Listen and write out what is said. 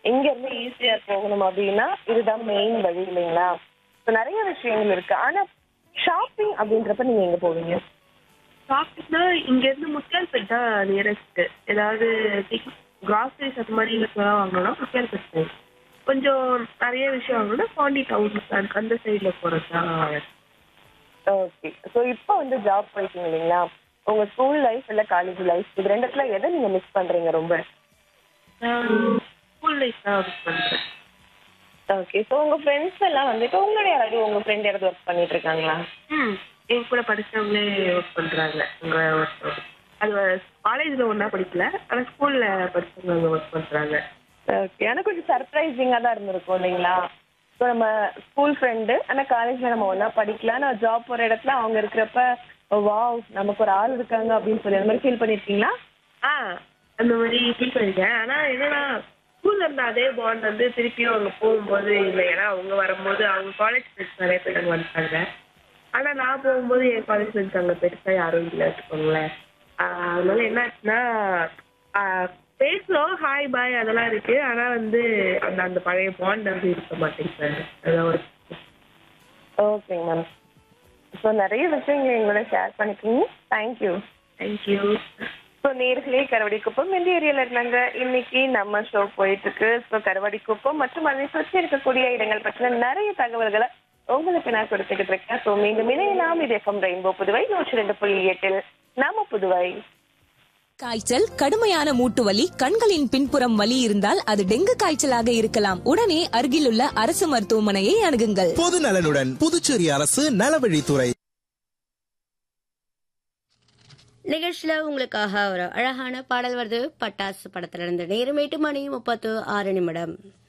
எங்க இருந்து ஈஸியா போகணும் அப்படின்னா இதுதான் மெயின் வழி இல்லைங்களா இப்போ நிறைய விஷயங்கள் இருக்கு ஆனா ஷாப்பிங் அப்படின்றப்ப நீங்க எங்க போவீங்க ஷாப்பிங்னா இங்க இருந்து முத்தியால்பேட் தான் நியரஸ்ட் ஏதாவது கிராசரிஸ் அது மாதிரி இதெல்லாம் வாங்கணும்னா முத்தியால்பேட் போகும் கொஞ்சம் நிறைய விஷயம் வாங்கணும்னா பாண்டி டவுன் அந்த சைட்ல போறது தான் ஓகே ஸோ இப்போ வந்து ஜாப் போயிட்டீங்க இல்லைங்களா உங்க ஸ்கூல் லைஃப் இல்ல காலேஜ் லைஃப் இது ரெண்டுத்துல எதை நீங்க மிஸ் பண்றீங்க ரொம்ப ஸ்கூல் லைஃப் தான் மிஸ் பண்றேன் ஓகே ஸோ உங்க ஃப்ரெண்ட்ஸ் எல்லாம் வந்துட்டு உங்களோட யாராவது உங்க ஃப்ரெண்ட் யாராவது ஒர்க் பண்ணிட்டு இருக்காங்களா ம் என் கூட படிச்சவங்களே ஒர்க் பண்றாங்க அங்க ஒர்க் அது காலேஜ்ல ஒண்ணா படிக்கல ஆனா ஸ்கூல்ல படிச்சவங்க அங்க ஒர்க் பண்றாங்க ஓகே ஆனா கொஞ்சம் சர்ப்ரைசிங்கா தான் இருந்திருக்கும் இல்லைங்களா ஸோ நம்ம ஸ்கூல் ஃப்ரெண்டு ஆனா காலேஜ்ல நம்ம ஒண்ணா படிக்கலாம் நான் ஜாப் போற இடத்துல அவங்க இருக்கிறப்ப வாவ் நமக்கு ஒரு ஆள் இருக்காங்க அப்படின்னு சொல்லி அந்த மாதிரி ஃபீல் பண்ணிருக்கீங்களா ஆ அந்த மாதிரி ஃபீல் பண்ணிருக்கேன் ஆனா என்னன்னா ஸ்கூல்ல இருந்த அதே பாண்ட் வந்து திருப்பியும் அவங்க போகும்போது இல்லை ஏன்னா அவங்க வரும்போது அவங்க காலேஜ் ஃப்ரெண்ட்ஸ் நிறைய பேர் அங்கே வந்துட்டாங்க ஆனா நான் போகும்போது என் காலேஜ் ஃப்ரெண்ட்ஸ் அங்கே பெருசா யாரும் இல்லை வச்சுக்கோங்களேன் ஆஹ் அதனால என்ன ஆச்சுன்னா ஆஹ் பேசுறோம் ஹாய் பாய் அதெல்லாம் இருக்கு ஆனா வந்து அந்த அந்த பழைய பாண்ட் வந்து இருக்க மாட்டேங்குது அதான் ஒரு ஓகேங்க மேம் ஸோ நிறைய விஷயங்களை எங்களோட ஷேர் பண்ணிக்கிங்க தேங்க்யூ தேங்க்யூ ஸோ நேர்களே கருவடிக்குப்பம் எந்த ஏரியால இருந்தாங்க இன்னைக்கு நம்ம ஷோ போயிட்டு இருக்கு ஸோ கருவடிக்குப்பம் மற்றும் அதை சுற்றி இருக்கக்கூடிய இடங்கள் பற்றின நிறைய தகவல்களை உங்களுக்கு நான் கொடுத்துக்கிட்டு இருக்கேன் ஸோ மீண்டும் இணையலாம் இது எஃப்எம் ரெயின்போ புதுவை நூற்றி ரெண்டு புள்ளி எட்டில் நம்ம புதுவை காய்ச்சல் கடுமையான மூட்டு வலி கண்களின் பின்புறம் வலி இருந்தால் அது டெங்கு காய்ச்சலாக இருக்கலாம் உடனே அருகிலுள்ள அரசு மருத்துவமனையை அணுகுங்கள் பொது நலனுடன் புதுச்சேரி அரசு நலவழித்துறை நிகழ்ச்சியில உங்களுக்காக ஒரு அழகான பாடல் வருது பட்டாசு படத்துல இருந்து நேரம் எட்டு மணி முப்பத்து ஆறு நிமிடம்